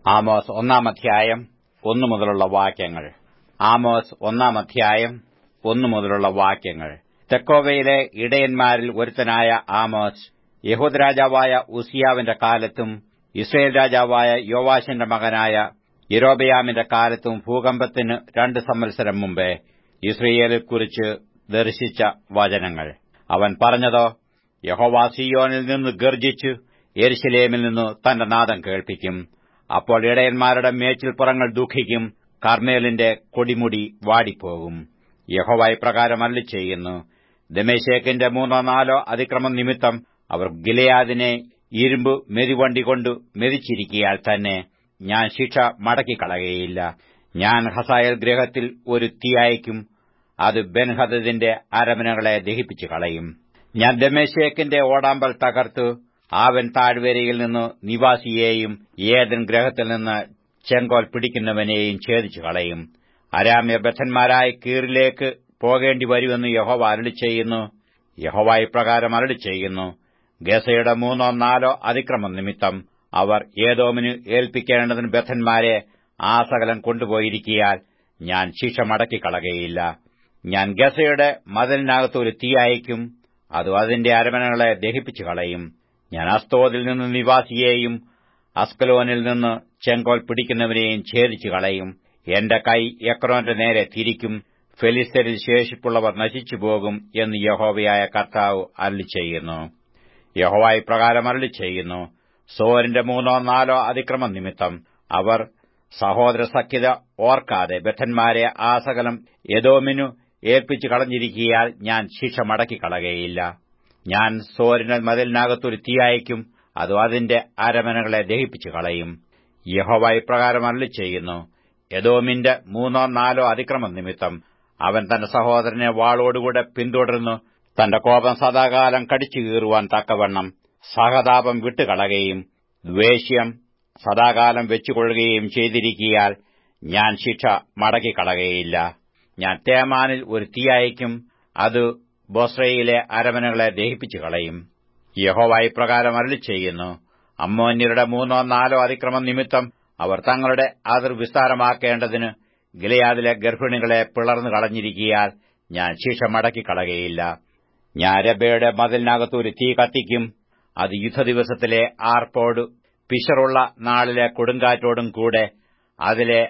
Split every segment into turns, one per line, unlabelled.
Amos ഒന്നാം അധ്യായം ഒന്നു മുതലുള്ള വാക്യങ്ങൾ ആമോസ് ഒന്നാം അധ്യായം ഒന്നു മുതലുള്ള വാക്യങ്ങൾ തെക്കോവയിലെ ഇടയന്മാരിൽ ഒരുത്തനായ ആമോസ് യഹൂദ രാജാവായ ഉസിയാവിന്റെ കാലത്തും ഇസ്രയേൽ രാജാവായ യോവാശിന്റെ മകനായ യെരോബയാമിന്റെ കാലത്തും ഭൂകമ്പത്തിന് രണ്ട് സംവത്സരം മുമ്പേ ഇസ്രയേലെക്കുറിച്ച് ദർശിച്ച വചനങ്ങൾ അവൻ പറഞ്ഞതോ യഹോവ സിയോനിൽ നിന്ന് ഗർജിച്ചു യെരുശലേമിൽ നിന്നു തന്റെ നാദം കേൾപ്പിക്കും അപ്പോൾ ഇടയന്മാരുടെ മേച്ചിൽപ്പുറങ്ങൾ ദുഃഖിക്കും കർമ്മേലിന്റെ കൊടിമുടി വാടിപ്പോകും യഹോവ ഇപ്രകാരം അല്ലി ചെയ്യുന്നു ദമേശേക്കിന്റെ മൂന്നോ നാലോ അതിക്രമം നിമിത്തം അവർ ഗിലയാദിനെ ഇരുമ്പ് മെതിവണ്ടി കൊണ്ട് മെതിച്ചിരിക്കിയാൽ തന്നെ ഞാൻ ശിക്ഷ മടക്കിക്കളകയില്ല ഞാൻ ഹസായൽ ഗ്രഹത്തിൽ ഒരു തീ അയക്കും അത് ബെൻഹദദിന്റെ അരമനകളെ ദഹിപ്പിച്ചു കളയും ഞാൻ ദമേശേക്കിന്റെ ഓടാമ്പൽ തകർത്തു ആവൻ താഴ്വരയിൽ നിന്ന് നിവാസിയെയും ഏതൻ ഗ്രഹത്തിൽ നിന്ന് ചെങ്കോൽ പിടിക്കുന്നവനെയും ഛേദിച്ചു കളയും അരാമ്യ ബദ്ധന്മാരായ കീറിലേക്ക് പോകേണ്ടി വരുമെന്ന് യഹോവ അരളി ചെയ്യുന്നു യഹോവ ഇപ്രകാരം അരളി ചെയ്യുന്നു ഗസയുടെ മൂന്നോ നാലോ അതിക്രമം നിമിത്തം അവർ ഏതോമിന് ഏൽപ്പിക്കേണ്ടതിന് ബദ്ധന്മാരെ ആ സകലം കൊണ്ടുപോയിരിക്കിയാൽ ഞാൻ ശിക്ഷ മടക്കിക്കളകയില്ല ഞാൻ ഗസയുടെ മതിലിനകത്ത് ഒരു തീ അയക്കും അത് അതിന്റെ അരമനകളെ ദഹിപ്പിച്ചു കളയും ഞാൻ അസ്തോദിൽ നിന്ന് നിവാസിയെയും അസ്കലോനിൽ നിന്ന് ചെങ്കോൽ പിടിക്കുന്നവനെയും ഛേദിച്ചു കളയും എന്റെ കൈ എക്രോന്റെ നേരെ തിരിക്കും ഫെലിസ്തരിൽ ശേഷിപ്പുള്ളവർ നശിച്ചുപോകും എന്ന് യഹോവയായ കർത്താവ് അരളി ചെയ്യുന്നു യഹോവ ഇപ്രകാരം അരളി ചെയ്യുന്നു സോരിന്റെ മൂന്നോ നാലോ അതിക്രമം നിമിത്തം അവർ സഹോദര സഖ്യത ഓർക്കാതെ ബദ്ധന്മാരെ ആ സകലം യദോമിനു ഏൽപ്പിച്ചു കളഞ്ഞിരിക്കിയാൽ ഞാൻ ശിക്ഷ മടക്കിക്കളകയില്ല ഞാൻ സോരിന്റെ മതിലിനകത്തൊരു തീ അയക്കും അത് അതിന്റെ അരമനകളെ ദഹിപ്പിച്ചു കളയും യഹോവ ഇപ്രകാരം അരളി ചെയ്യുന്നു യദോമിന്റെ മൂന്നോ നാലോ അതിക്രമം നിമിത്തം അവൻ തന്റെ സഹോദരനെ വാളോടുകൂടെ പിന്തുടർന്നു തന്റെ കോപം സദാകാലം കടിച്ചു കീറുവാൻ തക്കവണ്ണം സഹതാപം വിട്ടുകളയുകയും ദ്വേഷ്യം സദാകാലം വെച്ചുകൊള്ളുകയും ചെയ്തിരിക്കിയാൽ ഞാൻ ശിക്ഷ മടക്കിക്കളകയില്ല ഞാൻ തേമാനിൽ ഒരു തീ അയക്കും അത് ബൊസ്രയിലെ അരമനകളെ ദഹിപ്പിച്ചു കളയും യഹോവ ഇപ്രകാരം അരളി ചെയ്യുന്നു അമ്മോന്യരുടെ മൂന്നോ നാലോ അതിക്രമം നിമിത്തം അവർ തങ്ങളുടെ അതിർ വിസ്താരമാക്കേണ്ടതിന് ഗിലയാദിലെ ഗർഭിണികളെ പിളർന്നു കളഞ്ഞിരിക്കിയാൽ ഞാൻ ശിക്ഷ മടക്കിക്കളകയില്ല ഞാൻ രബയുടെ മതിലിനകത്ത് ഒരു തീ കത്തിക്കും അത് യുദ്ധദിവസത്തിലെ ആർപ്പോട് പിശറുള്ള നാളിലെ കൊടുങ്കാറ്റോടും കൂടെ അതിലെ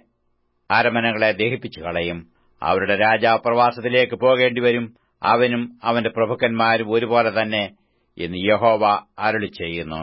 അരമനകളെ ദഹിപ്പിച്ചു കളയും അവരുടെ രാജാവ് പ്രവാസത്തിലേക്ക് പോകേണ്ടിവരും അവനും അവന്റെ പ്രഭുക്കന്മാരും ഒരുപോലെ തന്നെ എന്ന് യഹോവ അരുളി ചെയ്യുന്നു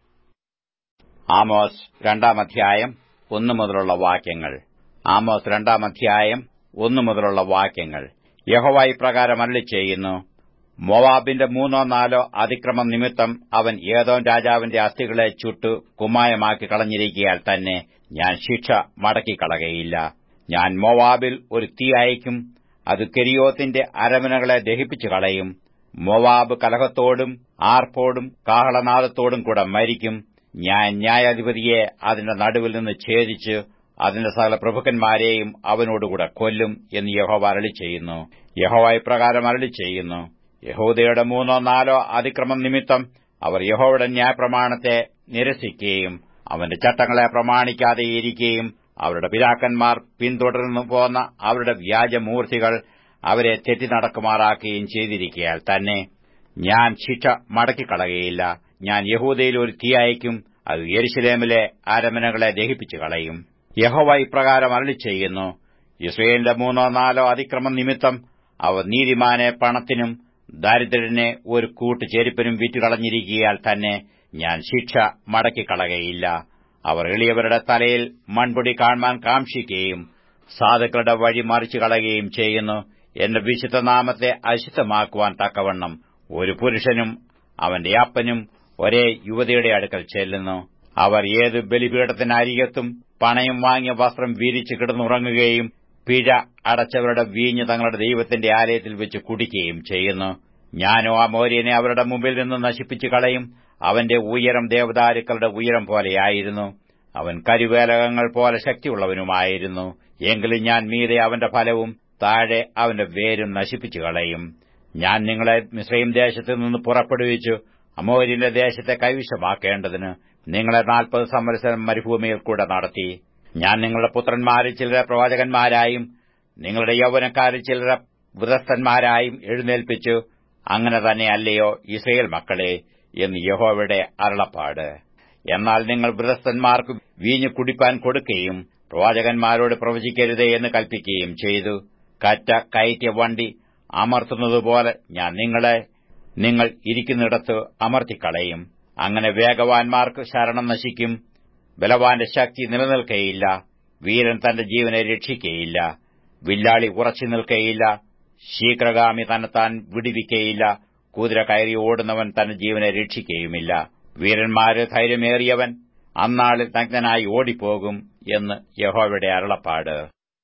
ആമോസ് രണ്ടാം അധ്യായം ഒന്നു മുതലുള്ള വാക്യങ്ങൾ ആമോസ് രണ്ടാം അധ്യായം ഒന്നു മുതലുള്ള വാക്യങ്ങൾ യഹോവ ഇപ്രകാരം അരുളി ചെയ്യുന്നു മോവാബിന്റെ മൂന്നോ നാലോ അതിക്രമം നിമിത്തം അവൻ ഏതോ രാജാവിന്റെ അസ്ഥികളെ ചുട്ടു കുമായമാക്കി കളഞ്ഞിരിക്കിയാൽ തന്നെ ഞാൻ ശിക്ഷ മടക്കിക്കളകയില്ല ഞാൻ മോവാബിൽ ഒരു തീ അയക്കും അത് കെരിയോത്തിന്റെ അരമനകളെ ദഹിപ്പിച്ചു കളയും മോവാബ് കലഹത്തോടും ആർപ്പോടും കാഹളനാദത്തോടും കൂടെ മരിക്കും ഞാൻ ന്യായാധിപതിയെ അതിന്റെ നടുവിൽ നിന്ന് ഛേദിച്ച് അതിന്റെ സകല പ്രഭുക്കന്മാരെയും അവനോടുകൂടെ കൊല്ലും എന്ന് യഹോവ അരളി ചെയ്യുന്നു യഹോവ ഇപ്രകാരം അരളി ചെയ്യുന്നു യഹൂദയുടെ മൂന്നോ നാലോ അതിക്രമം നിമിത്തം അവർ യഹോവയുടെ ന്യായപ്രമാണത്തെ നിരസിക്കുകയും അവന്റെ ചട്ടങ്ങളെ പ്രമാണിക്കാതെയിരിക്കുകയും അവരുടെ പിതാക്കന്മാർ പിന്തുടർന്നു പോന്ന അവരുടെ വ്യാജമൂർത്തികൾ അവരെ തെറ്റി നടക്കുമാറാക്കുകയും ചെയ്തിരിക്കയാൽ തന്നെ ഞാൻ ശിക്ഷ മടക്കിക്കളകയില്ല ഞാൻ യഹൂദയിൽ ഒരു തീ അയക്കും അത് യെരുശലേമിലെ അരമനകളെ ദഹിപ്പിച്ചു കളയും യഹോവ ഇപ്രകാരം അരളി ചെയ്യുന്നു ഇസ്രയേലിന്റെ മൂന്നോ നാലോ അതിക്രമം നിമിത്തം അവർ നീതിമാനെ പണത്തിനും ദാരിദ്ര്യനെ ഒരു കൂട്ട് ചെരുപ്പിനും വിറ്റുകളഞ്ഞിരിക്കിയാൽ തന്നെ ഞാൻ ശിക്ഷ മടക്കിക്കളകയില്ല അവർ എളിയവരുടെ തലയിൽ മൺപൊടി കാണുവാൻ കാക്ഷിക്കുകയും സാധുക്കളുടെ വഴി മറിച്ചു കളയുകയും ചെയ്യുന്നു എന്റെ വിശുദ്ധനാമത്തെ അശുദ്ധമാക്കുവാൻ തക്കവണ്ണം ഒരു പുരുഷനും അവന്റെ അപ്പനും ഒരേ യുവതിയുടെ അടുക്കൽ ചെല്ലുന്നു അവർ ഏത് ബലിപീഠത്തിനരികത്തും പണയം വാങ്ങിയ വസ്ത്രം വീരിച്ച് കിടന്നുറങ്ങുകയും പിഴ അടച്ചവരുടെ വീഞ്ഞ് തങ്ങളുടെ ദൈവത്തിന്റെ ആലയത്തിൽ വെച്ച് കുടിക്കുകയും ചെയ്യുന്നു ഞാനോ ആ മോര്യനെ അവരുടെ മുമ്പിൽ നിന്ന് നശിപ്പിച്ചു കളയും അവന്റെ ഉയരം ദേവദാരുക്കളുടെ ഉയരം പോലെയായിരുന്നു അവൻ കരുവേലകങ്ങൾ പോലെ ശക്തിയുള്ളവനുമായിരുന്നു എങ്കിലും ഞാൻ മീതെ അവന്റെ ഫലവും താഴെ അവന്റെ വേരും നശിപ്പിച്ചു കളയും ഞാൻ നിങ്ങളെ മിശ്രയും ദേശത്തു നിന്ന് പുറപ്പെടുവിച്ചു അമോരിന്റെ ദേശത്തെ കൈവശമാക്കേണ്ടതിന് നിങ്ങളെ നാൽപ്പത് സംവത്സരം മരുഭൂമിയിൽ കൂടെ നടത്തി ഞാൻ നിങ്ങളുടെ പുത്രന്മാരിൽ ചിലരെ പ്രവാചകന്മാരായും നിങ്ങളുടെ യൗവനക്കാരിൽ ചിലരെ വൃതസ്ഥന്മാരായും എഴുന്നേൽപ്പിച്ചു അങ്ങനെ തന്നെയല്ലയോ ഇസ്രയേൽ മക്കളെ എന്ന് യഹോവയുടെ അരുളപ്പാട് എന്നാൽ നിങ്ങൾ വൃതസ്ഥന്മാർക്ക് വീഞ്ഞു കുടിപ്പാൻ കൊടുക്കുകയും പ്രവാചകന്മാരോട് പ്രവചിക്കരുതേ എന്ന് കൽപ്പിക്കുകയും ചെയ്തു കറ്റ കയറ്റിയ വണ്ടി അമർത്തുന്നതുപോലെ ഞാൻ നിങ്ങളെ നിങ്ങൾ ഇരിക്കുന്നിടത്ത് അമർത്തിക്കളയും അങ്ങനെ വേഗവാന്മാർക്ക് ശരണം നശിക്കും ബലവാന്റെ ശക്തി നിലനിൽക്കയില്ല വീരൻ തന്റെ ജീവനെ രക്ഷിക്കയില്ല വില്ലാളി ഉറച്ചു നിൽക്കയില്ല ശീഘ്രഗാമി തന്നെത്താൻ വിടിവിക്കയില്ല കുതിര കയറി ഓടുന്നവൻ തന്റെ ജീവനെ രക്ഷിക്കുകയുമില്ല വീരന്മാര് ധൈര്യമേറിയവൻ അന്നാളിൽ നഗ്നനായി ഓടിപ്പോകും എന്ന് യഹോവയുടെ അരുളപ്പാട്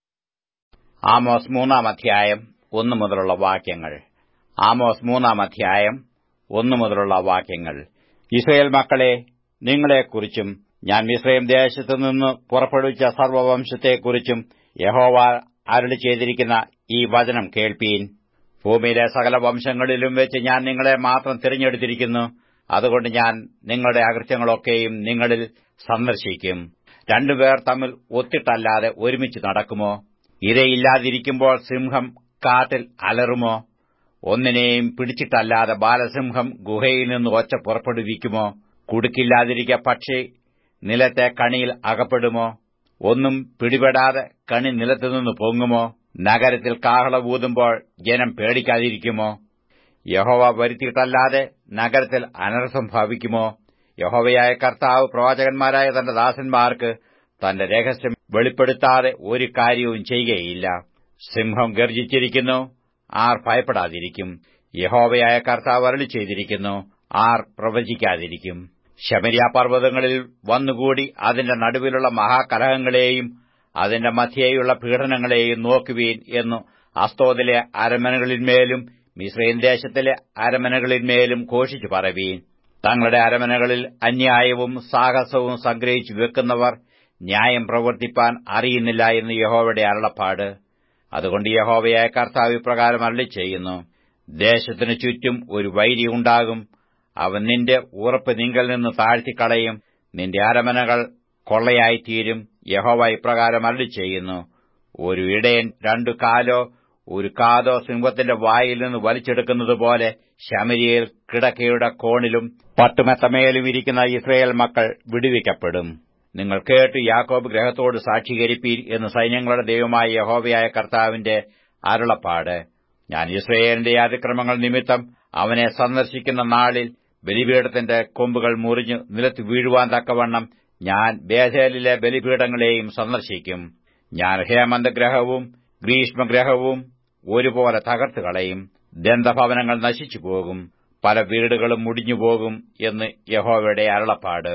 ആമോസ് മൂന്നാം അധ്യായം ഒന്നു മുതലുള്ള വാക്യങ്ങൾ ആമോസ് മൂന്നാം അധ്യായം ഒന്നു മുതലുള്ള വാക്യങ്ങൾ ഇസ്രയേൽ മക്കളെ നിങ്ങളെക്കുറിച്ചും ഞാൻ മിസ്രൈം ദേശത്തു നിന്ന് പുറപ്പെടുവിച്ച സർവവംശത്തെക്കുറിച്ചും യഹോവ അരുളി ചെയ്തിരിക്കുന്ന ഈ വചനം കേൾപ്പീൻ ഭൂമിയിലെ സകല വംശങ്ങളിലും വെച്ച് ഞാൻ നിങ്ങളെ മാത്രം തിരഞ്ഞെടുത്തിരിക്കുന്നു അതുകൊണ്ട് ഞാൻ നിങ്ങളുടെ അകൃത്യങ്ങളൊക്കെയും നിങ്ങളിൽ സന്ദർശിക്കും രണ്ടുപേർ തമ്മിൽ ഒത്തിട്ടല്ലാതെ ഒരുമിച്ച് നടക്കുമോ ഇരയില്ലാതിരിക്കുമ്പോൾ സിംഹം കാട്ടിൽ അലറുമോ ഒന്നിനെയും പിടിച്ചിട്ടല്ലാതെ ബാലസിംഹം ഗുഹയിൽ നിന്ന് ഒച്ച പുറപ്പെടുവിക്കുമോ കുടുക്കില്ലാതിരിക്കെ പക്ഷി നിലത്തെ കണിയിൽ അകപ്പെടുമോ ഒന്നും പിടിപെടാതെ കണി നിലത്തുനിന്ന് പൊങ്ങുമോ നഗരത്തിൽ കാഹള ഊതുമ്പോൾ ജനം പേടിക്കാതിരിക്കുമോ യഹോവ വരുത്തിയിട്ടല്ലാതെ നഗരത്തിൽ അനർത്ഥം ഭവിക്കുമോ യഹോവയായ കർത്താവ് പ്രവാചകന്മാരായ തന്റെ ദാസന്മാർക്ക് തന്റെ രഹസ്യം വെളിപ്പെടുത്താതെ ഒരു കാര്യവും ചെയ്യുകയില്ല സിംഹം ഗർജിച്ചിരിക്കുന്നു ആർ ഭയപ്പെടാതിരിക്കും യഹോവയായ കർത്താവ് അരളി ചെയ്തിരിക്കുന്നു ആർ പ്രവചിക്കാതിരിക്കും ശമരിയ പർവ്വതങ്ങളിൽ വന്നുകൂടി അതിന്റെ നടുവിലുള്ള മഹാകലഹങ്ങളെയും അതിന്റെ മധ്യേയുള്ള പീഡനങ്ങളെയും നോക്കുവീൻ എന്നു അസ്തോദിലെ അരമനകളിന്മേലും മിശ്രൈൻ ദേശത്തിലെ അരമനകളിന്മേലും ഘോഷിച്ചു പറവീൻ തങ്ങളുടെ അരമനകളിൽ അന്യായവും സാഹസവും സംഗ്രഹിച്ചു വെക്കുന്നവർ ന്യായം പ്രവർത്തിപ്പാൻ അറിയുന്നില്ല എന്ന് യഹോവയുടെ അരുളപ്പാട് അതുകൊണ്ട് യഹോവയായ കർത്താവ് ഇപ്രകാരം അരളി ചെയ്യുന്നു ദേശത്തിനു ചുറ്റും ഒരു വൈരി ഉണ്ടാകും അവൻ നിന്റെ ഉറപ്പ് നിങ്കൽ നിന്ന് താഴ്ത്തിക്കളയും നിന്റെ അരമനകൾ കൊള്ളയായിത്തീരും യഹോവ ഇപ്രകാരം അരളി ചെയ്യുന്നു ഒരു ഇടയൻ രണ്ടു കാലോ ഒരു കാതോ സിംഹത്തിന്റെ വായിൽ നിന്ന് വലിച്ചെടുക്കുന്നതുപോലെ ശമരിയിൽ കിടക്കയുടെ കോണിലും പട്ടുമെത്തമേലും ഇരിക്കുന്ന ഇസ്രയേൽ മക്കൾ വിടുവിക്കപ്പെടും നിങ്ങൾ കേട്ട് യാക്കോബ് ഗ്രഹത്തോട് സാക്ഷീകരിപ്പീൻ എന്ന് സൈന്യങ്ങളുടെ ദൈവമായ യഹോവയായ കർത്താവിന്റെ അരുളപ്പാട് ഞാൻ ഇസ്രയേലിന്റെ അതിക്രമങ്ങൾ നിമിത്തം അവനെ സന്ദർശിക്കുന്ന നാളിൽ ബലിപീഠത്തിന്റെ കൊമ്പുകൾ മുറിഞ്ഞ് നിലത്ത് വീഴുവാൻ തക്കവണ്ണം ഞാൻ ബേഥേലിലെ ബലിപീഠങ്ങളെയും സന്ദർശിക്കും ഞാൻ ഹേമന്തഗ്രഹവും ഗ്രീഷ്മഗ്രഹവും ഒരുപോലെ തകർത്തു കളയും ദന്തഭവനങ്ങൾ നശിച്ചു പോകും പല വീടുകളും മുടിഞ്ഞുപോകും എന്ന് യഹോവയുടെ അരുളപ്പാട്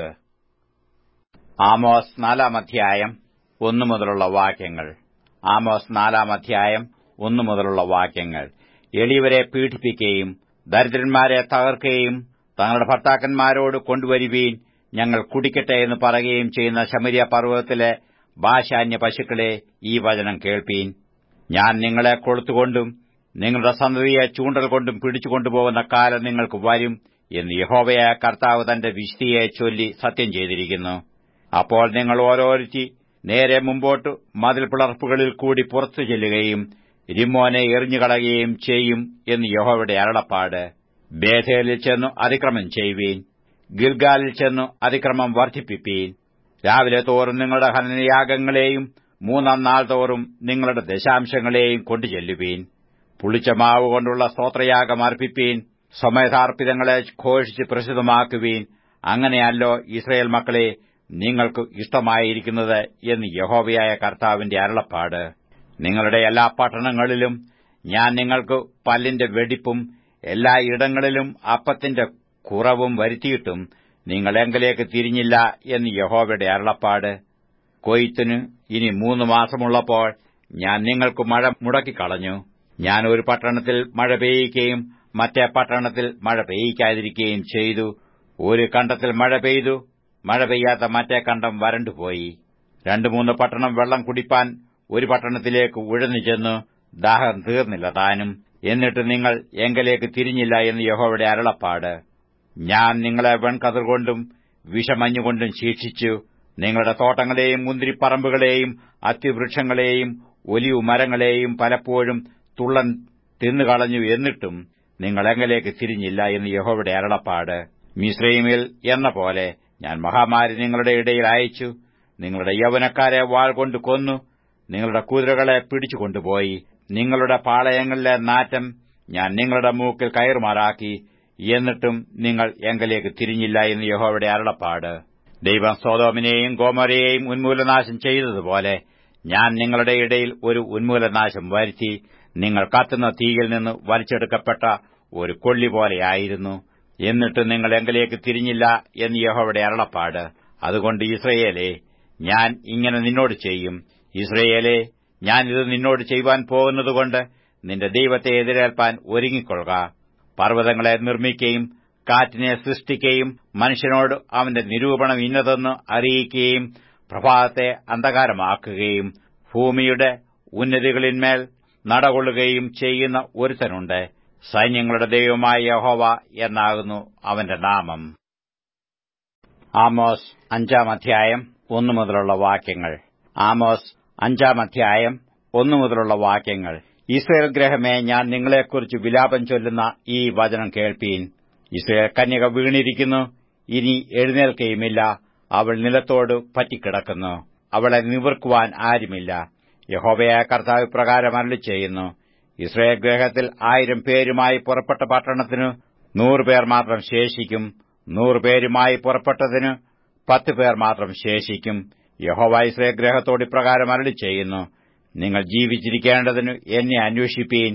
ആമോസ് നാലാം അധ്യായം ഒന്നു മുതലുള്ള വാക്യങ്ങൾ ആമോസ് നാലാം അധ്യായം ഒന്നു മുതലുള്ള വാക്യങ്ങൾ എളിയവരെ പീഡിപ്പിക്കുകയും ദരിദ്രന്മാരെ തകർക്കുകയും തങ്ങളുടെ ഭർത്താക്കന്മാരോട് കൊണ്ടുവരുവീൻ ഞങ്ങൾ കുടിക്കട്ടെ എന്ന് പറയുകയും ചെയ്യുന്ന ശമരിയ പർവ്വതത്തിലെ ഭാഷാന്യ പശുക്കളെ ഈ വചനം കേൾപ്പീൻ ഞാൻ നിങ്ങളെ കൊളുത്തുകൊണ്ടും നിങ്ങളുടെ സന്തതിയെ ചൂണ്ടൽ കൊണ്ടും പിടിച്ചുകൊണ്ടുപോകുന്ന കാലം നിങ്ങൾക്ക് വരും എന്ന് യഹോവയായ കർത്താവ് തന്റെ വിശുദ്ധിയെ ചൊല്ലി സത്യം ചെയ്തിരിക്കുന്നു അപ്പോൾ നിങ്ങൾ ഓരോരുത്തി നേരെ മുമ്പോട്ട് മതിൽ പിളർപ്പുകളിൽ കൂടി പുറത്തു ചെല്ലുകയും രിമോനെ എറിഞ്ഞുകളയുകയും ചെയ്യും എന്ന് യഹോവയുടെ അരുളപ്പാട് ബേഥേലിൽ ചെന്നു അതിക്രമം ചെയ്യുവീൻ ഗിൽഗാലിൽ ചെന്നു അതിക്രമം വർദ്ധിപ്പിപ്പീൻ രാവിലെ തോറും നിങ്ങളുടെ ഹനനയാഗങ്ങളെയും മൂന്നാം നാൾ തോറും നിങ്ങളുടെ ദശാംശങ്ങളെയും കൊണ്ടു ചെല്ലുവീൻ പുളിച്ച മാവ് കൊണ്ടുള്ള സ്തോത്രയാഗം അർപ്പിപ്പീൻ സമയഥാർപ്പിതങ്ങളെ ഘോഷിച്ച് പ്രസിദ്ധമാക്കുവീൻ അങ്ങനെയല്ലോ ഇസ്രയേൽ മക്കളെ നിങ്ങൾക്ക് ഇഷ്ടമായിരിക്കുന്നത് എന്ന് യഹോവയായ കർത്താവിന്റെ അരുളപ്പാട് നിങ്ങളുടെ എല്ലാ പട്ടണങ്ങളിലും ഞാൻ നിങ്ങൾക്ക് പല്ലിന്റെ വെടിപ്പും എല്ലാ ഇടങ്ങളിലും അപ്പത്തിന്റെ കുറവും വരുത്തിയിട്ടും നിങ്ങൾ എങ്കിലേക്ക് തിരിഞ്ഞില്ല എന്ന് യഹോവയുടെ അരുളപ്പാട് കൊയ്ത്തിന് ഇനി മൂന്ന് മാസമുള്ളപ്പോൾ ഞാൻ നിങ്ങൾക്ക് മഴ മുടക്കിക്കളഞ്ഞു ഞാൻ ഒരു പട്ടണത്തിൽ മഴ പെയ്യിക്കുകയും മറ്റേ പട്ടണത്തിൽ മഴ പെയ്യിക്കാതിരിക്കുകയും ചെയ്തു ഒരു കണ്ടത്തിൽ മഴ പെയ്തു മഴ പെയ്യാത്ത മറ്റേ കണ്ടം വരണ്ടുപോയി രണ്ടു മൂന്ന് പട്ടണം വെള്ളം കുടിപ്പാൻ ഒരു പട്ടണത്തിലേക്ക് ഉഴന്നു ചെന്നു ദാഹം തീർന്നില്ല താനും എന്നിട്ട് നിങ്ങൾ എങ്കലേക്ക് തിരിഞ്ഞില്ല എന്ന് യഹോവയുടെ അരുളപ്പാട് ഞാൻ നിങ്ങളെ വെൺകതിർ കൊണ്ടും വിഷമഞ്ഞുകൊണ്ടും ശിക്ഷിച്ചു നിങ്ങളുടെ തോട്ടങ്ങളെയും മുന്തിരിപ്പറമ്പുകളെയും അത്തിവൃക്ഷങ്ങളെയും ഒലിവു മരങ്ങളെയും പലപ്പോഴും തുള്ളൻ തിന്നുകളഞ്ഞു എന്നിട്ടും നിങ്ങൾ എങ്ങലേക്ക് തിരിഞ്ഞില്ല എന്ന് യഹോവയുടെ അരുളപ്പാട് മിശ്രൈമിൽ എന്ന പോലെ ഞാൻ മഹാമാരി നിങ്ങളുടെ ഇടയിൽ അയച്ചു നിങ്ങളുടെ യൗവനക്കാരെ വാൾ കൊണ്ട് കൊന്നു നിങ്ങളുടെ കുതിരകളെ പിടിച്ചുകൊണ്ടുപോയി നിങ്ങളുടെ പാളയങ്ങളിലെ നാറ്റം ഞാൻ നിങ്ങളുടെ മൂക്കിൽ കയറുമാറാക്കി എന്നിട്ടും നിങ്ങൾ എങ്കലേക്ക് തിരിഞ്ഞില്ല എന്ന് യഹോവയുടെ അരുളപ്പാട് ദൈവം സോതോമിനെയും ഗോമരയെയും ഉന്മൂലനാശം ചെയ്തതുപോലെ ഞാൻ നിങ്ങളുടെ ഇടയിൽ ഒരു ഉന്മൂലനാശം വരുത്തി നിങ്ങൾ കത്തുന്ന തീയിൽ നിന്ന് വലിച്ചെടുക്കപ്പെട്ട ഒരു കൊള്ളി പോലെയായിരുന്നു എന്നിട്ട് നിങ്ങൾ എങ്കിലേക്ക് തിരിഞ്ഞില്ല എന്ന് യഹോവയുടെ അരുളപ്പാട് അതുകൊണ്ട് ഇസ്രയേലേ ഞാൻ ഇങ്ങനെ നിന്നോട് ചെയ്യും ഇസ്രയേലേ ഞാൻ ഇത് നിന്നോട് ചെയ്യുവാൻ പോകുന്നതുകൊണ്ട് നിന്റെ ദൈവത്തെ എതിരേൽപ്പാൻ ഒരുങ്ങിക്കൊള്ളുക പർവ്വതങ്ങളെ നിർമ്മിക്കുകയും കാറ്റിനെ സൃഷ്ടിക്കുകയും മനുഷ്യനോട് അവന്റെ നിരൂപണം ഇന്നതെന്ന് അറിയിക്കുകയും പ്രഭാതത്തെ അന്ധകാരമാക്കുകയും ഭൂമിയുടെ ഉന്നതികളിന്മേൽ നടകൊള്ളുകയും ചെയ്യുന്ന ഒരുത്തനുണ്ട് സൈന്യങ്ങളുടെ ദൈവമായ യഹോവ എന്നാകുന്നു അവന്റെ നാമം ആമോസ് അഞ്ചാം അധ്യായം ഒന്നു മുതലുള്ള വാക്യങ്ങൾ ആമോസ് അഞ്ചാം അധ്യായം ഒന്നു മുതലുള്ള വാക്യങ്ങൾ ഇസ്രയേൽ ഗ്രഹമേ ഞാൻ നിങ്ങളെക്കുറിച്ച് വിലാപം ചൊല്ലുന്ന ഈ വചനം കേൾപ്പീൻ ഇസ്രയേൽ കന്യക വീണിരിക്കുന്നു ഇനി എഴുന്നേൽക്കുകയുമില്ല അവൾ നിലത്തോട് പറ്റിക്കിടക്കുന്നു അവളെ നിവർക്കുവാൻ ആരുമില്ല യഹോവയായ കർത്താവ് പ്രകാരം അരളി ചെയ്യുന്നു ഇസ്രയേൽ ഗ്രഹത്തിൽ ആയിരം പേരുമായി പുറപ്പെട്ട പട്ടണത്തിനു നൂറുപേർ മാത്രം ശേഷിക്കും നൂറുപേരുമായി പുറപ്പെട്ടതിന് പത്ത് പേർ മാത്രം ശേഷിക്കും യഹോവ ഇസ്രയേൽ ഗ്രഹത്തോട് ഇപ്രകാരം അരളി ചെയ്യുന്നു നിങ്ങൾ ജീവിച്ചിരിക്കേണ്ടതിന് എന്നെ അന്വേഷിപ്പീൻ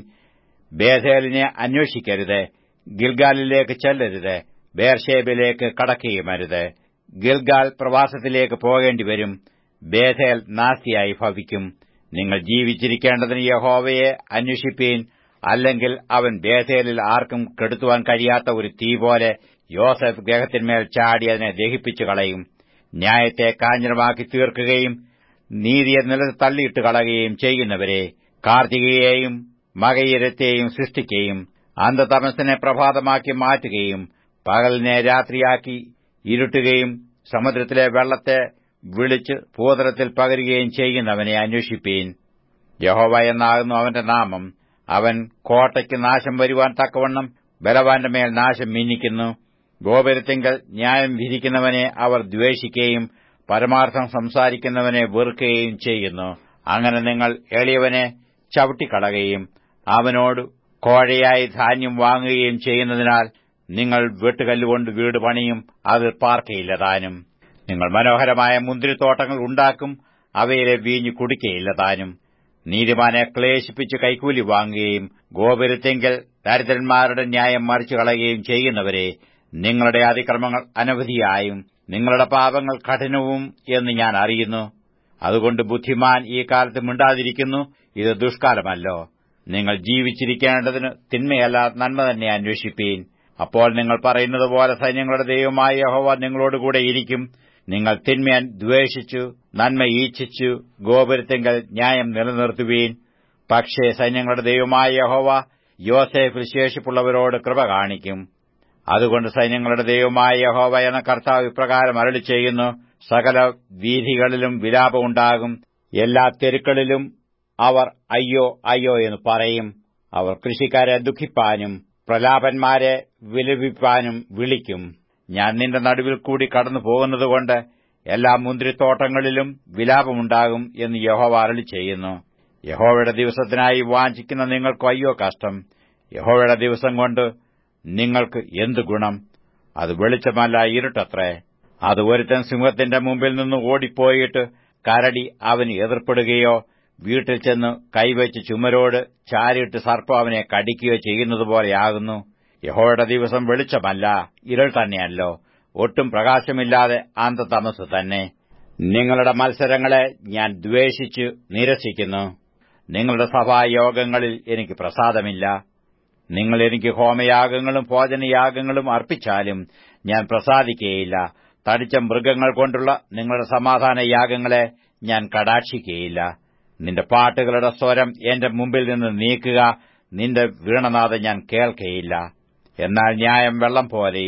ബേഥേലിനെ അന്വേഷിക്കരുത് ഗിൽഗാലിലേക്ക് ചെല്ലരുത് ബേർഷേബിലേക്ക് കടക്കുകയുമരുത് ഗിൽഗാൽ പ്രവാസത്തിലേക്ക് പോകേണ്ടിവരും ബേഥേൽ നാസ്തിയായി ഭവിക്കും നിങ്ങൾ ജീവിച്ചിരിക്കേണ്ടതിന് യഹോവയെ അന്വേഷിപ്പീൻ അല്ലെങ്കിൽ അവൻ ബേഥേലിൽ ആർക്കും കെടുത്തുവാൻ കഴിയാത്ത ഒരു തീ പോലെ യോസഫ് ഗ്രഹത്തിന്മേൽ ചാടി അതിനെ ദഹിപ്പിച്ചു കളയും ന്യായത്തെ കാഞ്ഞിരമാക്കി തീർക്കുകയും നീതിയെ നിലത്ത് തള്ളിയിട്ട് കളയുകയും ചെയ്യുന്നവരെ കാർത്തികയെയും മകയിരത്തെയും സൃഷ്ടിക്കുകയും അന്ധതമസിനെ പ്രഭാതമാക്കി മാറ്റുകയും പകലിനെ രാത്രിയാക്കി ഇരുട്ടുകയും സമുദ്രത്തിലെ വെള്ളത്തെ വിളിച്ച് ഭൂതലത്തിൽ പകരുകയും ചെയ്യുന്നവനെ അന്വേഷിപ്പീൻ യഹോവ എന്നാകുന്നു അവന്റെ നാമം അവൻ കോട്ടയ്ക്ക് നാശം വരുവാൻ തക്കവണ്ണം ബലവാന്റെ മേൽ നാശം മിന്നിക്കുന്നു ഗോപുരത്തിങ്കൽ ന്യായം വിധിക്കുന്നവനെ അവർ ദ്വേഷിക്കുകയും പരമാർത്ഥം സംസാരിക്കുന്നവനെ വെറുക്കുകയും ചെയ്യുന്നു അങ്ങനെ നിങ്ങൾ എളിയവനെ ചവിട്ടിക്കളയുകയും അവനോട് കോഴയായി ധാന്യം വാങ്ങുകയും ചെയ്യുന്നതിനാൽ നിങ്ങൾ വെട്ടുകല്ലുകൊണ്ട് വീട് പണിയും അത് പാർക്കയില്ല താനും നിങ്ങൾ മനോഹരമായ മുന്തിരിത്തോട്ടങ്ങൾ ഉണ്ടാക്കും അവയിലെ വീഞ്ഞു കുടിക്കയില്ല താനും നീതിമാനെ ക്ലേശിപ്പിച്ച് കൈക്കൂലി വാങ്ങുകയും ഗോപുരത്തെങ്കിൽ ദരിദ്രന്മാരുടെ ന്യായം മറിച്ചു കളയുകയും ചെയ്യുന്നവരെ നിങ്ങളുടെ അതിക്രമങ്ങൾ അനവധിയായും നിങ്ങളുടെ പാപങ്ങൾ കഠിനവും എന്ന് ഞാൻ അറിയുന്നു അതുകൊണ്ട് ബുദ്ധിമാൻ ഈ കാലത്ത് മിണ്ടാതിരിക്കുന്നു ഇത് ദുഷ്കാലമല്ലോ നിങ്ങൾ ജീവിച്ചിരിക്കേണ്ടതിന് തിന്മയല്ല നന്മ തന്നെ അന്വേഷിപ്പീൻ അപ്പോൾ നിങ്ങൾ പറയുന്നത് പോലെ സൈന്യങ്ങളുടെ ദൈവമായ യഹോവ നിങ്ങളോടുകൂടെ ഇരിക്കും നിങ്ങൾ തിന്മ ദ്വേഷിച്ചു നന്മ ഈച്ഛിച്ചു ഗോപുരത്തെങ്കിൽ ന്യായം നിലനിർത്തുവീൻ പക്ഷേ സൈന്യങ്ങളുടെ ദൈവമായ യഹോവ യോസേഫിൽ ശേഷിപ്പുള്ളവരോട് കൃപ കാണിക്കും അതുകൊണ്ട് സൈന്യങ്ങളുടെ ദൈവമായ യഹോവ എന്ന കർത്താവ് ഇപ്രകാരം അരളി ചെയ്യുന്നു സകല വീഥികളിലും വിലാപമുണ്ടാകും എല്ലാ തെരുക്കളിലും അവർ അയ്യോ അയ്യോ എന്ന് പറയും അവർ കൃഷിക്കാരെ ദുഃഖിപ്പാനും പ്രലാപന്മാരെ വിലപിപ്പാനും വിളിക്കും ഞാൻ നിന്റെ നടുവിൽ കൂടി കടന്നു പോകുന്നതുകൊണ്ട് എല്ലാ മുന്തിരിത്തോട്ടങ്ങളിലും വിലാപമുണ്ടാകും എന്ന് യഹോവ അരളി ചെയ്യുന്നു യഹോവയുടെ ദിവസത്തിനായി വാഞ്ചിക്കുന്ന നിങ്ങൾക്ക് അയ്യോ കഷ്ടം യഹോവയുടെ ദിവസം കൊണ്ട് നിങ്ങൾക്ക് എന്ത് ഗുണം അത് വെളിച്ചമല്ല ഇരുട്ടത്രേ അത് ഒരുത്തൻ സിംഹത്തിന്റെ മുമ്പിൽ നിന്ന് ഓടിപ്പോയിട്ട് കരടി അവന് എതിർപ്പെടുകയോ വീട്ടിൽ ചെന്ന് കൈവച്ച് ചുമരോട് ചാരിയിട്ട് സർപ്പം അവനെ കടിക്കുകയോ ചെയ്യുന്നതുപോലെയാകുന്നു യഹോയുടെ ദിവസം വെളിച്ചമല്ല ഇരുൾ തന്നെയല്ലോ ഒട്ടും പ്രകാശമില്ലാതെ ആന്തതമസ് തന്നെ നിങ്ങളുടെ മത്സരങ്ങളെ ഞാൻ ദ്വേഷിച്ചു നിരസിക്കുന്നു നിങ്ങളുടെ സഭായോഗങ്ങളിൽ എനിക്ക് പ്രസാദമില്ല നിങ്ങൾ എനിക്ക് ഹോമയാഗങ്ങളും ഭോജനയാഗങ്ങളും അർപ്പിച്ചാലും ഞാൻ പ്രസാദിക്കുകയില്ല തടിച്ച മൃഗങ്ങൾ കൊണ്ടുള്ള നിങ്ങളുടെ സമാധാന യാഗങ്ങളെ ഞാൻ കടാക്ഷിക്കുകയില്ല നിന്റെ പാട്ടുകളുടെ സ്വരം എന്റെ മുമ്പിൽ നിന്ന് നീക്കുക നിന്റെ വീണനാഥം ഞാൻ കേൾക്കയില്ല എന്നാൽ ന്യായം വെള്ളം പോലെയും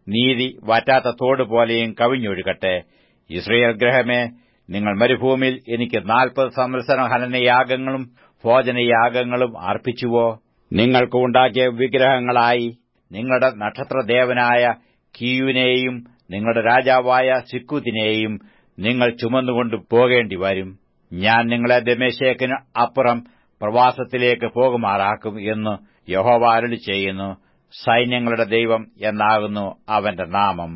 നീതി വറ്റാത്ത തോട് പോലെയും കവിഞ്ഞൊഴുകട്ടെ ഇസ്രയേൽ ഗ്രഹമേ നിങ്ങൾ മരുഭൂമിയിൽ എനിക്ക് നാൽപ്പത് സംവത്സരം ഹനനയാഗങ്ങളും ഭോജനയാഗങ്ങളും അർപ്പിച്ചുവോ നിങ്ങൾക്ക് ഉണ്ടാക്കിയ വിഗ്രഹങ്ങളായി നിങ്ങളുടെ നക്ഷത്രദേവനായ കീയുവിനെയും നിങ്ങളുടെ രാജാവായ സിക്കുത്തിനെയും നിങ്ങൾ ചുമന്നുകൊണ്ട് പോകേണ്ടി വരും ഞാൻ നിങ്ങളെ ദമേശേക്കിന് അപ്പുറം പ്രവാസത്തിലേക്ക് പോകുമാറാക്കും എന്ന് യഹോവ അരുളി ചെയ്യുന്നു സൈന്യങ്ങളുടെ ദൈവം എന്നാകുന്നു അവന്റെ നാമം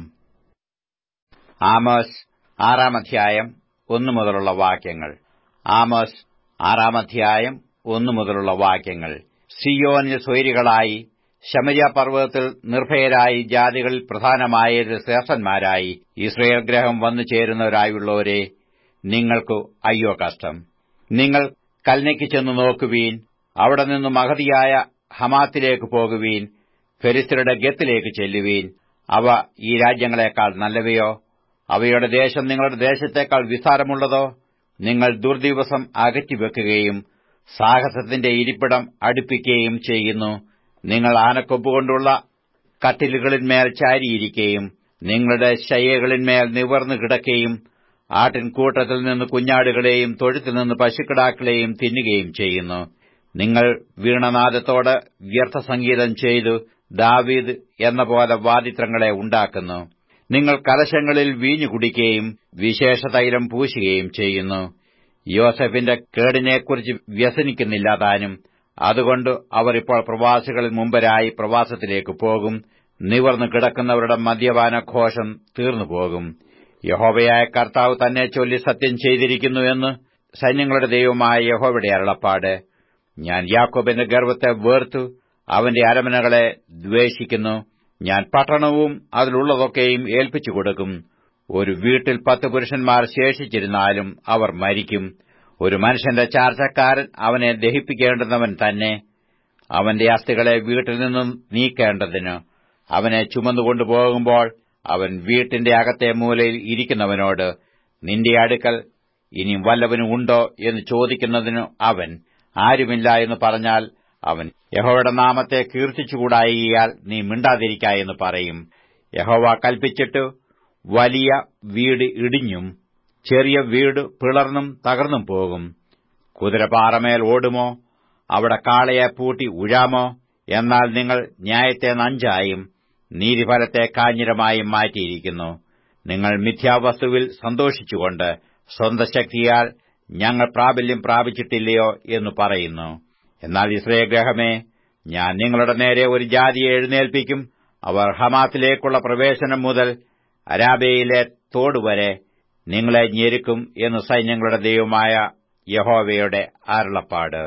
ആമോസ് ആറാം അധ്യായം ഒന്നു മുതലുള്ള വാക്യങ്ങൾ ആമോസ് ആറാം അധ്യായം ഒന്നു മുതലുള്ള വാക്യങ്ങൾ സിയോനിൽ സ്വൈരികളായി ശമരിയ പർവ്വതത്തിൽ നിർഭയരായി ജാതികളിൽ പ്രധാനമായ ശ്രേഷ്ഠന്മാരായി ഇസ്രയേൽ ഗ്രഹം വന്നു ചേരുന്നവരായുള്ളവരെ നിങ്ങൾക്കു അയ്യോ കഷ്ടം നിങ്ങൾ കൽനയ്ക്ക് ചെന്നു നോക്കുവീൻ അവിടെ നിന്ന് മഹതിയായ ഹമാത്തിലേക്ക് പോകുവീൻ ഫെരിസ്തരുടെ ഗത്തിലേക്ക് ചെല്ലുവീൻ അവ ഈ രാജ്യങ്ങളെക്കാൾ നല്ലവയോ അവയുടെ ദേശം നിങ്ങളുടെ ദേശത്തേക്കാൾ വിസ്താരമുള്ളതോ നിങ്ങൾ ദുർദിവസം അകറ്റിവെക്കുകയും സാഹസത്തിന്റെ ഇരിപ്പിടം അടുപ്പിക്കുകയും ചെയ്യുന്നു നിങ്ങൾ ആനക്കൊമ്പുകൊണ്ടുള്ള കട്ടിലുകളിന്മേൽ ചാരിയിരിക്കുകയും നിങ്ങളുടെ ശയ്യകളിന്മേൽ നിവർന്നു കിടക്കുകയും ആട്ടിൻകൂട്ടത്തിൽ നിന്ന് കുഞ്ഞാടുകളെയും തൊഴുത്തിൽ നിന്ന് പശുക്കിടാക്കളെയും തിന്നുകയും ചെയ്യുന്നു നിങ്ങൾ വീണനാദത്തോട് വ്യർത്ഥസംഗീതം ചെയ്തു ദാവീദ് എന്ന പോലെ വാദിത്രങ്ങളെ ഉണ്ടാക്കുന്നു നിങ്ങൾ കലശങ്ങളിൽ വീഞ്ഞു കുടിക്കുകയും വിശേഷ തൈലം പൂശുകയും ചെയ്യുന്നു യോസഫിന്റെ കേടിനെക്കുറിച്ച് വ്യസനിക്കുന്നില്ല താനും അതുകൊണ്ട് അവർ ഇപ്പോൾ പ്രവാസികളിൽ മുമ്പരായി പ്രവാസത്തിലേക്ക് പോകും നിവർന്നു കിടക്കുന്നവരുടെ മദ്യപാനഘോഷം തീർന്നുപോകും യഹോവയായ കർത്താവ് തന്നെ ചൊല്ലി സത്യം ചെയ്തിരിക്കുന്നു എന്ന് സൈന്യങ്ങളുടെ ദൈവമായ യഹോവയുടെ അരുളപ്പാട് ഞാൻ യാക്കോബിന്റെ ഗർവത്തെ വേർത്തു അവന്റെ അരമനകളെ ദ്വേഷിക്കുന്നു ഞാൻ പട്ടണവും അതിലുള്ളതൊക്കെയും ഏൽപ്പിച്ചു കൊടുക്കും ഒരു വീട്ടിൽ പത്ത് പുരുഷന്മാർ ശേഷിച്ചിരുന്നാലും അവർ മരിക്കും ഒരു മനുഷ്യന്റെ ചാർച്ചക്കാരൻ അവനെ ദഹിപ്പിക്കേണ്ടുന്നവൻ തന്നെ അവന്റെ അസ്ഥികളെ വീട്ടിൽ നിന്നും നീക്കേണ്ടതിന് അവനെ ചുമന്നുകൊണ്ടുപോകുമ്പോൾ അവൻ വീട്ടിന്റെ അകത്തെ മൂലയിൽ ഇരിക്കുന്നവനോട് നിന്റെ അടുക്കൽ ഇനി വല്ലവനും ഉണ്ടോ എന്ന് ചോദിക്കുന്നതിനു അവൻ ആരുമില്ല എന്ന് പറഞ്ഞാൽ അവൻ യഹോവയുടെ നാമത്തെ കീർത്തിച്ചുകൂടായിയാൽ നീ മിണ്ടാതിരിക്ക എന്ന് പറയും യഹോവ കൽപ്പിച്ചിട്ട് വലിയ വീട് ഇടിഞ്ഞും ചെറിയ വീട് പിളർന്നും തകർന്നും പോകും കുതിരപാറമേൽ ഓടുമോ അവിടെ കാളയെ പൂട്ടി ഉഴാമോ എന്നാൽ നിങ്ങൾ ന്യായത്തെ നഞ്ചായും നീതിഫലത്തെ കാഞ്ഞിരമായും മാറ്റിയിരിക്കുന്നു നിങ്ങൾ മിഥ്യാവസ്തുവിൽ സന്തോഷിച്ചുകൊണ്ട് സ്വന്തം ശക്തിയാൽ ഞങ്ങൾ പ്രാബല്യം പ്രാപിച്ചിട്ടില്ലയോ എന്ന് പറയുന്നു എന്നാൽ ഇസ്രയേഗ്രഹമേ ഞാൻ നിങ്ങളുടെ നേരെ ഒരു ജാതിയെ എഴുന്നേൽപ്പിക്കും അവർ ഹമാത്തിലേക്കുള്ള പ്രവേശനം മുതൽ അരാബയിലെ തോടുവരെ നിങ്ങളെ ഞെരുക്കും എന്ന് സൈന്യങ്ങളുടെ ദൈവമായ യഹോവയുടെ അരുളപ്പാട്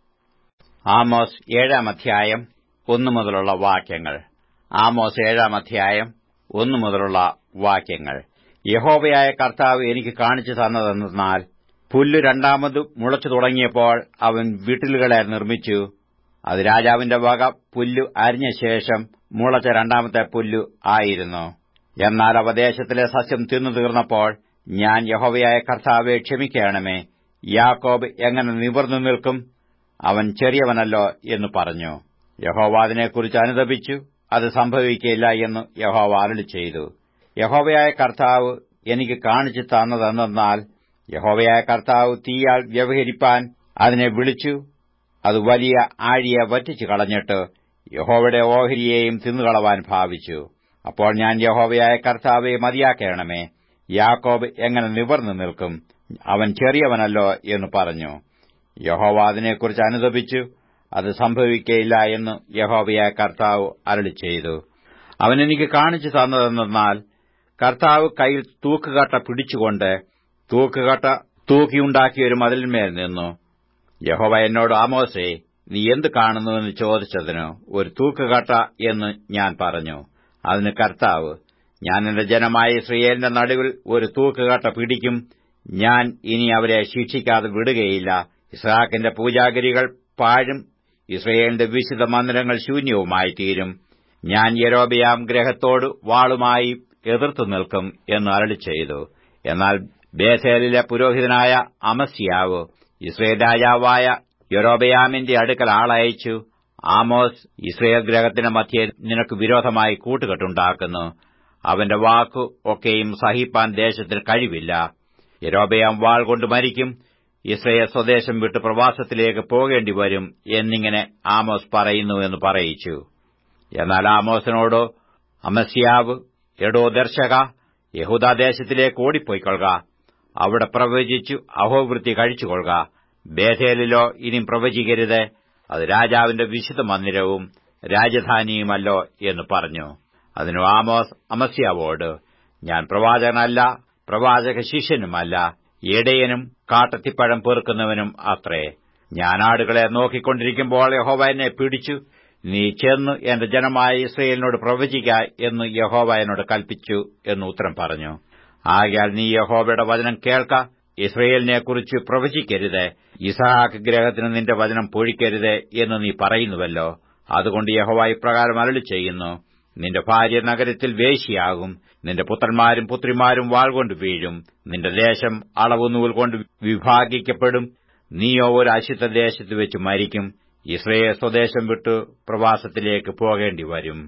ആമോസ് ഏഴാം അധ്യായം ഒന്നു മുതലുള്ള വാക്യങ്ങൾ ആമോസ് ഏഴാം അധ്യായം ഒന്നു മുതലുള്ള വാക്യങ്ങൾ യഹോവയായ കർത്താവ് എനിക്ക് കാണിച്ചു തന്നതെന്നാൽ പുല്ല് രണ്ടാമത് മുളച്ചു തുടങ്ങിയപ്പോൾ അവൻ വീട്ടിലുകളെ നിർമ്മിച്ചു അത് രാജാവിന്റെ വക പുല്ലു അരിഞ്ഞ ശേഷം മുളച്ച രണ്ടാമത്തെ പുല്ലു ആയിരുന്നു എന്നാൽ അവദേശത്തിലെ സസ്യം തിന്നു തീർന്നപ്പോൾ ഞാൻ യഹോവയായ കർത്താവെ ക്ഷമിക്കണമേ യാക്കോബ് എങ്ങനെ നിവർന്നു നിൽക്കും അവൻ ചെറിയവനല്ലോ എന്ന് പറഞ്ഞു യഹോവ അതിനെക്കുറിച്ച് അനുദപിച്ചു അത് സംഭവിക്കില്ല എന്ന് യഹോവ അരുളി ചെയ്തു യഹോവയായ കർത്താവ് എനിക്ക് കാണിച്ചു തന്നതെന്നാൽ യഹോവയായ കർത്താവ് തീയാൽ വ്യവഹരിപ്പാൻ അതിനെ വിളിച്ചു അത് വലിയ ആഴിയെ വറ്റിച്ചു കളഞ്ഞിട്ട് യഹോവയുടെ ഓഹരിയെയും തിന്നുകളവാൻ ഭാവിച്ചു അപ്പോൾ ഞാൻ യഹോവയായ കർത്താവെ മതിയാക്കണമേ യാക്കോബ് എങ്ങനെ നിവർന്നു നിൽക്കും അവൻ ചെറിയവനല്ലോ എന്ന് പറഞ്ഞു യഹോവ അതിനെക്കുറിച്ച് അനുദപിച്ചു അത് സംഭവിക്കയില്ല എന്ന് യഹോവയായ കർത്താവ് അരളി ചെയ്തു അവൻ എനിക്ക് കാണിച്ചു തന്നതെന്നാൽ കർത്താവ് കയ്യിൽ തൂക്കുകട്ട പിടിച്ചുകൊണ്ട് തൂക്കുകട്ട തൂക്കിയുണ്ടാക്കിയ ഒരു മതിലിന്മേൽ നിന്നു യഹോവ എന്നോട് ആമോസേ നീ എന്ത് കാണുന്നുവെന്ന് ചോദിച്ചതിന് ഒരു തൂക്കുകട്ട എന്ന് ഞാൻ പറഞ്ഞു അതിന് കർത്താവ് ഞാൻ എന്റെ ജനമായ ഇസ്രയേലിന്റെ നടുവിൽ ഒരു തൂക്കുകട്ട പിടിക്കും ഞാൻ ഇനി അവരെ ശിക്ഷിക്കാതെ വിടുകയില്ല ഇസ്രാക്കിന്റെ പൂജാഗിരികൾ പാഴും ഇസ്രയേലിന്റെ വിശുദ്ധ മന്ദിരങ്ങൾ ശൂന്യവുമായി തീരും ഞാൻ യരോബിയാം ഗ്രഹത്തോട് വാളുമായി എതിർത്തു നിൽക്കും എന്ന് അരളി ചെയ്തു എന്നാൽ ബേസേലിലെ പുരോഹിതനായ അമസ്യാവ് ഇസ്രയേൽ രാജാവായ യൊരോബയാമിന്റെ അടുക്കൽ ആളയച്ചു ആമോസ് ഇസ്രയേൽ ഗ്രഹത്തിന്റെ മധ്യേ നിനക്ക് വിരോധമായി കൂട്ടുകെട്ടുണ്ടാക്കുന്നു അവന്റെ വാക്കു ഒക്കെയും സഹിപ്പാൻ ദേശത്തിന് കഴിവില്ല യരോബയാം വാൾ കൊണ്ട് മരിക്കും ഇസ്രയേൽ സ്വദേശം വിട്ട് പ്രവാസത്തിലേക്ക് പോകേണ്ടി വരും എന്നിങ്ങനെ ആമോസ് പറയുന്നു എന്ന് പറയിച്ചു എന്നാൽ ആമോസിനോടോ അമസ്യാവ് എടോ ദർശക യഹൂദാദേശത്തിലേക്ക് ഓടിപ്പോയിക്കൊള്ളുക അവിടെ പ്രവചിച്ചു അഹോവൃത്തി കഴിച്ചുകൊള്ളുക ബേഥേലിലോ ഇനിയും പ്രവചിക്കരുത് അത് രാജാവിന്റെ വിശുദ്ധ മന്ദിരവും രാജധാനിയുമല്ലോ എന്ന് പറഞ്ഞു അതിനു ആമോസ് അമസ്യാവോട് ഞാൻ പ്രവാചകനല്ല പ്രവാചക ശിഷ്യനുമല്ല ഇടയനും കാട്ടത്തിപ്പഴം പെറുക്കുന്നവനും അത്രേ ഞാൻ ആടുകളെ നോക്കിക്കൊണ്ടിരിക്കുമ്പോൾ യഹോവ എന്നെ പിടിച്ചു നീ ചെന്ന് എന്റെ ജനമായ ഇസ്രയേലിനോട് പ്രവചിക്ക എന്ന് യഹോവ എന്നോട് കൽപ്പിച്ചു എന്ന് ഉത്തരം പറഞ്ഞു ആകയാൽ നീ യഹോവയുടെ വചനം കേൾക്ക ഇസ്രയേലിനെക്കുറിച്ച് പ്രവചിക്കരുത് ഇസഹാക്ക് ഗ്രഹത്തിന് നിന്റെ വചനം പൊഴിക്കരുത് എന്ന് നീ പറയുന്നുവല്ലോ അതുകൊണ്ട് യഹോവ ഇപ്രകാരം അരളി ചെയ്യുന്നു നിന്റെ ഭാര്യ നഗരത്തിൽ വേശിയാകും നിന്റെ പുത്രന്മാരും പുത്രിമാരും വാൾ കൊണ്ട് വീഴും നിന്റെ ദേശം അളവുനൂൽ കൊണ്ട് വിഭാഗിക്കപ്പെടും നീയോ ഒരു അശുദ്ധ ദേശത്ത് വെച്ച് മരിക്കും ഇസ്രയേൽ സ്വദേശം വിട്ടു പ്രവാസത്തിലേക്ക് പോകേണ്ടി വരും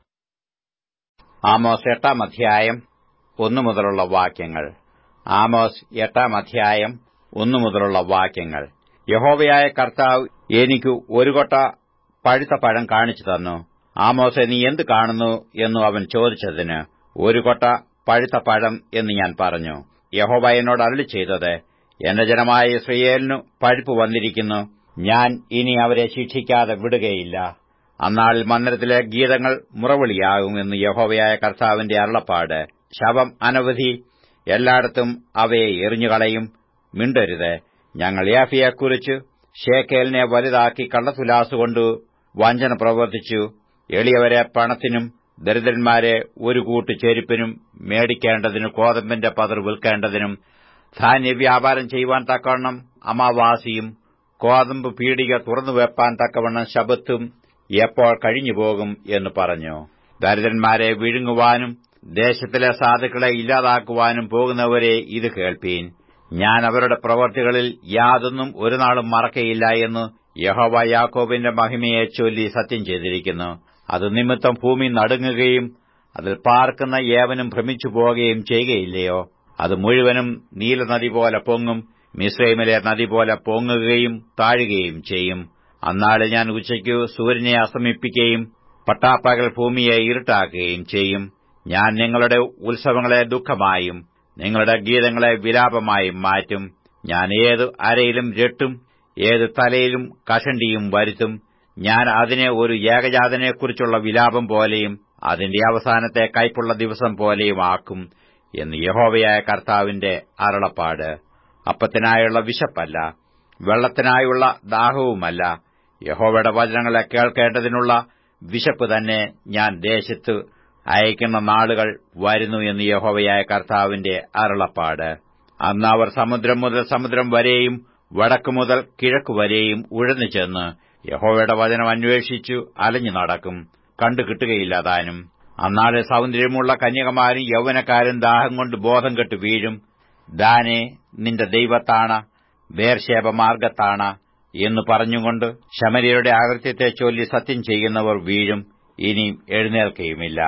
ആമോസ് എട്ടാം അധ്യായം ഒന്നു മുതലുള്ള വാക്യങ്ങൾ ആമോസ് എട്ടാം അധ്യായം ഒന്നു മുതലുള്ള വാക്യങ്ങൾ യഹോവയായ കർത്താവ് എനിക്ക് ഒരു കൊട്ട പഴുത്ത പഴം കാണിച്ചു തന്നു ആമോസെ നീ എന്ത് കാണുന്നു എന്നു അവൻ ചോദിച്ചതിന് ഒരു കൊട്ട പഴുത്ത പഴം എന്ന് ഞാൻ പറഞ്ഞു യഹോവ എന്നോട് അരളി ചെയ്തത് എന്റെ ജനമായ ഇസ്രയേലിനു പഴുപ്പ് വന്നിരിക്കുന്നു ഞാൻ ഇനി അവരെ ശിക്ഷിക്കാതെ വിടുകയില്ല അന്നാളിൽ മന്ദിരത്തിലെ ഗീതങ്ങൾ മുറവിളിയാകും എന്ന് യഹോവയായ കർത്താവിന്റെ അരുളപ്പാട് ശവം അനവധി എല്ലായിടത്തും അവയെ എറിഞ്ഞുകളയും മിണ്ടരുത് ഞങ്ങൾ യാഫിയെക്കുറിച്ച് ഷേക്കേലിനെ വലുതാക്കി കള്ളത്തുലാസുകൊണ്ട് വഞ്ചന പ്രവർത്തിച്ചു എളിയവരെ പണത്തിനും ദരിദ്രന്മാരെ ഒരു കൂട്ടു ചെരുപ്പിനും മേടിക്കേണ്ടതിനും കോതമ്പിന്റെ പതിർ വിൽക്കേണ്ടതിനും ധാന്യ വ്യാപാരം ചെയ്യുവാൻ തക്കവണ്ണം അമാവാസിയും കോതമ്പ് പീടിക തുറന്നു വെപ്പാൻ തക്കവണ്ണം ശബത്തും എപ്പോൾ കഴിഞ്ഞുപോകും എന്ന് പറഞ്ഞു ദരിദ്രന്മാരെ വിഴുങ്ങുവാനും ദേശത്തിലെ സാധുക്കളെ ഇല്ലാതാക്കുവാനും പോകുന്നവരെ ഇത് കേൾപ്പീൻ ഞാൻ അവരുടെ പ്രവർത്തികളിൽ യാതൊന്നും ഒരു നാളും മറക്കയില്ല എന്ന് യഹോവ യാക്കോബിന്റെ മഹിമയെ ചൊല്ലി സത്യം ചെയ്തിരിക്കുന്നു അത് നിമിത്തം ഭൂമി നടുങ്ങുകയും അതിൽ പാർക്കുന്ന ഏവനും ഭ്രമിച്ചു പോകുകയും ചെയ്യുകയില്ലയോ അത് മുഴുവനും നീലനദി പോലെ പൊങ്ങും മിശ്രൈമിലെ നദി പോലെ പൊങ്ങുകയും താഴുകയും ചെയ്യും അന്നാളെ ഞാൻ ഉച്ചയ്ക്കു സൂര്യനെ അസ്തമിപ്പിക്കുകയും പട്ടാപ്പകൽ ഭൂമിയെ ഇരുട്ടാക്കുകയും ചെയ്യും ഞാൻ നിങ്ങളുടെ ഉത്സവങ്ങളെ ദുഃഖമായും നിങ്ങളുടെ ഗീതങ്ങളെ വിലാപമായും മാറ്റും ഞാൻ ഏത് അരയിലും രട്ടും ഏത് തലയിലും കഷണ്ടിയും വരുത്തും ഞാൻ അതിനെ ഒരു ഏകജാതനെക്കുറിച്ചുള്ള വിലാപം പോലെയും അതിന്റെ അവസാനത്തെ കൈപ്പുള്ള ദിവസം പോലെയും ആക്കും എന്ന് യഹോവയായ കർത്താവിന്റെ അരുളപ്പാട് അപ്പത്തിനായുള്ള വിശപ്പല്ല വെള്ളത്തിനായുള്ള ദാഹവുമല്ല യഹോവയുടെ വചനങ്ങളെ കേൾക്കേണ്ടതിനുള്ള വിശപ്പ് തന്നെ ഞാൻ ദേശത്ത് അയക്കുന്ന നാളുകൾ വരുന്നു എന്ന് യഹോവയായ കർത്താവിന്റെ അരുളപ്പാട് അന്ന് അവർ സമുദ്രം മുതൽ സമുദ്രം വരെയും വടക്കു മുതൽ കിഴക്ക് വരെയും ഉഴന്നു ചെന്ന് യഹോവയുടെ വചനം അന്വേഷിച്ചു അലഞ്ഞു നടക്കും കണ്ടു കിട്ടുകയില്ല താനും അന്നാളെ സൗന്ദര്യമുള്ള കന്യകമാരും യൗവനക്കാരും ദാഹം കൊണ്ട് ബോധം കെട്ട് വീഴും ദാനെ നിന്റെ ദൈവത്താണ ബേർഷേപ മാർഗത്താണ എന്ന് പറഞ്ഞുകൊണ്ട് ശമരിയുടെ അകൃത്യത്തെ ചൊല്ലി സത്യം ചെയ്യുന്നവർ വീഴും ഇനിയും എഴുന്നേൽക്കുകയുമില്ല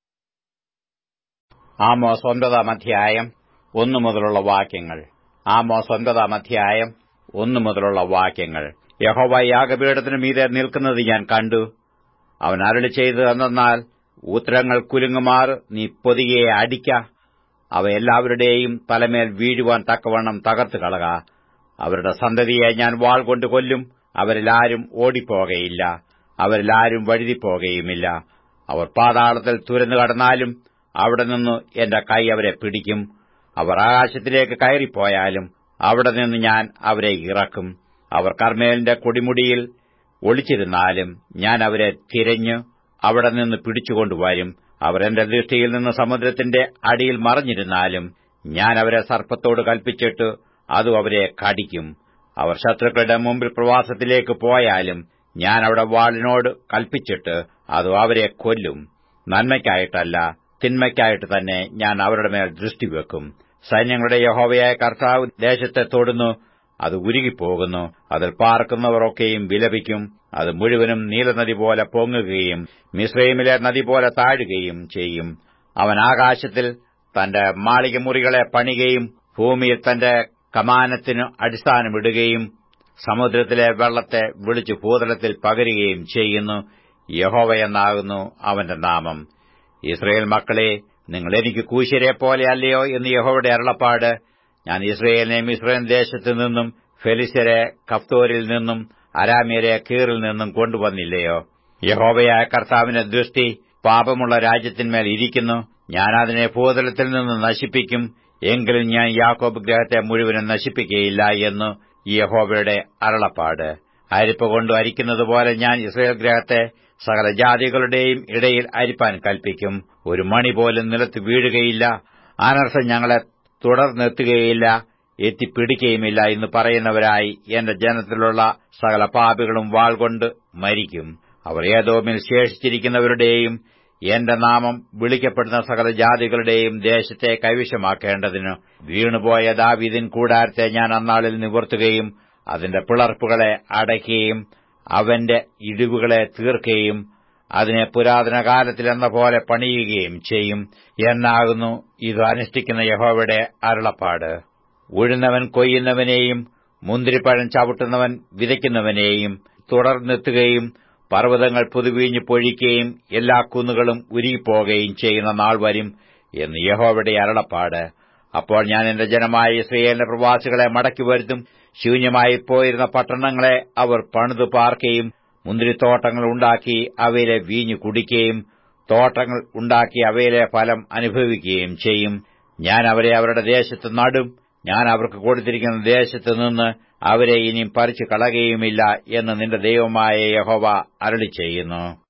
ആമോസ് ഒൻപതാം അധ്യായം ഒന്നു മുതലുള്ള വാക്യങ്ങൾ ആമോസ് ഒൻപതാം അധ്യായം ഒന്നു മുതലുള്ള വാക്യങ്ങൾ യഹോവ യാഗപീഠത്തിനു മീതെ നിൽക്കുന്നത് ഞാൻ കണ്ടു അവൻ അരളി ചെയ്തു എന്നാൽ ഉത്തരങ്ങൾ കുലുങ്ങുമാർ നീ പൊതിയെ അടിക്ക അവ എല്ലാവരുടെയും തലമേൽ വീഴുവാൻ തക്കവണ്ണം തകർത്തു കളക അവരുടെ സന്തതിയെ ഞാൻ വാൾ കൊണ്ട് കൊല്ലും അവരിലാരും ഓടിപ്പോകയില്ല അവരിലാരും വഴുതിപ്പോകയുമില്ല അവർ പാതാളത്തിൽ തുരന്നു കടന്നാലും അവിടെ നിന്ന് എന്റെ കൈ അവരെ പിടിക്കും അവർ ആകാശത്തിലേക്ക് കയറിപ്പോയാലും അവിടെ നിന്ന് ഞാൻ അവരെ ഇറക്കും അവർ കർമ്മേലിന്റെ കൊടിമുടിയിൽ ഒളിച്ചിരുന്നാലും ഞാൻ അവരെ തിരഞ്ഞ് അവിടെ നിന്ന് പിടിച്ചുകൊണ്ടുവരും അവർ എന്റെ ദൃഷ്ടിയിൽ നിന്ന് സമുദ്രത്തിന്റെ അടിയിൽ മറഞ്ഞിരുന്നാലും ഞാൻ അവരെ സർപ്പത്തോട് കൽപ്പിച്ചിട്ട് അതും അവരെ കടിക്കും അവർ ശത്രുക്കളുടെ മുമ്പിൽ പ്രവാസത്തിലേക്ക് പോയാലും ഞാൻ അവിടെ വാളിനോട് കൽപ്പിച്ചിട്ട് അത് അവരെ കൊല്ലും നന്മയ്ക്കായിട്ടല്ല തിന്മയ്ക്കായിട്ട് തന്നെ ഞാൻ അവരുടെ മേൽ ദൃഷ്ടിവെക്കും സൈന്യങ്ങളുടെ യഹോവയായ കർത്താവ് ദേശത്തെ തൊടുന്നു അത് ഉരുകിപ്പോകുന്നു അതിൽ പാർക്കുന്നവരൊക്കെയും വിലപിക്കും അത് മുഴുവനും നീലനദി പോലെ പൊങ്ങുകയും മിശ്രൈമിലെ നദി പോലെ താഴുകയും ചെയ്യും അവൻ ആകാശത്തിൽ തന്റെ മാളികമുറികളെ പണികയും ഭൂമിയിൽ തന്റെ കമാനത്തിനു അടിസ്ഥാനമിടുകയും സമുദ്രത്തിലെ വെള്ളത്തെ വിളിച്ചു ഭൂതലത്തിൽ പകരുകയും ചെയ്യുന്നു യഹോവയെന്നാകുന്നു അവന്റെ നാമം ഇസ്രയേൽ മക്കളെ നിങ്ങൾ എനിക്ക് കൂശ്യരെ പോലെ അല്ലയോ എന്ന് യഹോവയുടെ അരുളപ്പാട് ഞാൻ ഇസ്രയേലിനെ ഇസ്രയേൽ ദേശത്തു നിന്നും ഫെലിസരെ കഫ്തോരിൽ നിന്നും അരാമ്യരെ കീറിൽ നിന്നും കൊണ്ടുവന്നില്ലയോ യഹോവയായ കർത്താവിന്റെ ദൃഷ്ടി പാപമുള്ള രാജ്യത്തിന്മേൽ ഇരിക്കുന്നു ഞാൻ അതിനെ ഭൂതലത്തിൽ നിന്ന് നശിപ്പിക്കും എങ്കിലും ഞാൻ യാക്കോബ് ഗ്രഹത്തെ മുഴുവനും നശിപ്പിക്കുകയില്ല എന്ന് യഹോവയുടെ അരുളപ്പാട് അരിപ്പ് കൊണ്ട് അരിക്കുന്നതുപോലെ ഞാൻ ഇസ്രയേൽ ഗ്രഹത്തെ സകല ജാതികളുടെയും ഇടയിൽ അരിപ്പാൻ കൽപ്പിക്കും ഒരു മണി പോലും നിലത്ത് വീഴുകയില്ല അനർത്ഥം ഞങ്ങളെ തുടർന്നെത്തുകയില്ല എത്തിപ്പിടിക്കുകയുമില്ല എന്ന് പറയുന്നവരായി എന്റെ ജനത്തിലുള്ള സകല പാപികളും വാൾ കൊണ്ട് മരിക്കും അവർ ഏതോമിൽ ശേഷിച്ചിരിക്കുന്നവരുടെയും എന്റെ നാമം വിളിക്കപ്പെടുന്ന സകല ജാതികളുടെയും ദേശത്തെ കൈവശമാക്കേണ്ടതിന് വീണുപോയ ദാവീദിൻ കൂടാരത്തെ ഞാൻ അന്നാളിൽ നിവർത്തുകയും അതിന്റെ പിളർപ്പുകളെ അടയ്ക്കുകയും അവന്റെ ഇടിവുകളെ തീർക്കുകയും അതിനെ പുരാതന കാലത്തിലെന്ന പോലെ പണിയുകയും ചെയ്യും എന്നാകുന്നു ഇത് അനുഷ്ഠിക്കുന്ന യഹോവയുടെ അരുളപ്പാട് ഉഴുന്നവൻ കൊയ്യുന്നവനെയും മുന്തിരിപ്പഴം ചവിട്ടുന്നവൻ വിതയ്ക്കുന്നവനെയും തുടർന്നെത്തുകയും പർവ്വതങ്ങൾ പുതുവീഞ്ഞു പൊഴിക്കുകയും എല്ലാ കുന്നുകളും ഉരുകിപ്പോകുകയും ചെയ്യുന്ന നാൾ വരും എന്ന് യഹോവയുടെ അരുളപ്പാട് അപ്പോൾ ഞാൻ എന്റെ ജനമായ ഇസ്രയേലിന്റെ പ്രവാസികളെ മടക്കി വരുത്തും ശൂന്യമായി പോയിരുന്ന പട്ടണങ്ങളെ അവർ പണിതു പാർക്കുകയും മുന്തിരിത്തോട്ടങ്ങൾ ഉണ്ടാക്കി അവയിലെ വീഞ്ഞു കുടിക്കുകയും തോട്ടങ്ങൾ ഉണ്ടാക്കി അവയിലെ ഫലം അനുഭവിക്കുകയും ചെയ്യും ഞാൻ അവരെ അവരുടെ ദേശത്ത് നടും ഞാൻ അവർക്ക് കൊടുത്തിരിക്കുന്ന ദേശത്ത് നിന്ന് അവരെ ഇനിയും പറിച്ചു കളയുകയുമില്ല എന്ന് നിന്റെ ദൈവമായ യഹോവ അരളി ചെയ്യുന്നു